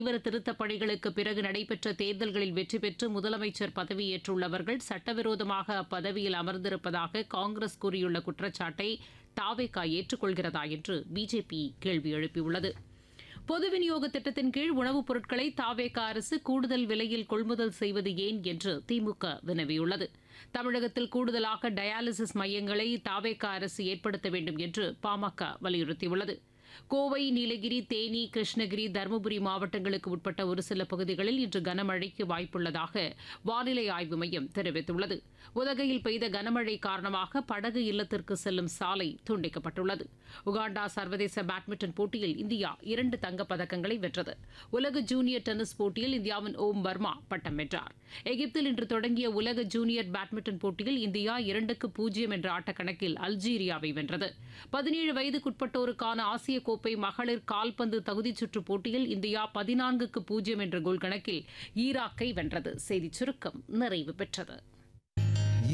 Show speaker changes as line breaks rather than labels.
தீவிர திருத்தப் பணிகளுக்கு பிறகு நடைபெற்ற தேர்தல்களில் வெற்றி பெற்று முதலமைச்சர் பதவியேற்றுள்ளவர்கள் சட்டவிரோதமாக அப்பதவியில் அமர்ந்திருப்பதாக காங்கிரஸ் கூறியுள்ள குற்றச்சாட்டை தாவேகா ஏற்றுக்கொள்கிறதா என்று பிஜேபி கேள்வி எழுப்பியுள்ளது பொது விநியோக திட்டத்தின் கீழ் உணவுப் பொருட்களை தாவேகா அரசு கூடுதல் விலையில் கொள்முதல் செய்வது ஏன் என்று திமுக வினவியுள்ளது தமிழகத்தில் கூடுதலாக டயாலிசிஸ் மையங்களை தாவேகா அரசு ஏற்படுத்த வேண்டும் என்று பாமக வலியுறுத்தியுள்ளது கோவை நீலகிரி தேனி கிருஷ்ணகிரி தருமபுரி மாவட்டங்களுக்கு உட்பட்ட ஒரு சில பகுதிகளில் இன்று கனமழைக்கு வாய்ப்புள்ளதாக வானிலை ஆய்வு மையம் தெரிவித்துள்ளது உதகையில் பெய்த கனமழை காரணமாக படகு இல்லத்திற்கு செல்லும் சாலை துண்டிக்கப்பட்டுள்ளது உகாண்டா சர்வதேச பேட்மிண்டன் போட்டியில் இந்தியா இரண்டு தங்கப்பதக்கங்களை வென்றது உலக ஜூனியர் டென்னிஸ் போட்டியில் இந்தியாவின் ஓம் வர்மா பட்டம் வென்றார் எகிப்தில் இன்று தொடங்கிய உலக ஜூனியர் பேட்மிண்டன் போட்டியில் இந்தியா இரண்டுக்கு பூஜ்ஜியம் என்ற ஆட்டக்கணக்கில் அல்ஜீரியாவை வென்றது பதினேழு வயதுக்குட்பட்டோருக்கான ஆசிய கோப்பை மகளிர் கால்பந்து தகுதிச் சுற்றுப் போட்டியில் இந்தியா பதினான்குக்கு பூஜ்ஜியம் என்ற கோல் கணக்கில் ஈராக்கை வென்றது செய்திச் சுருக்கம் நிறைவு பெற்றது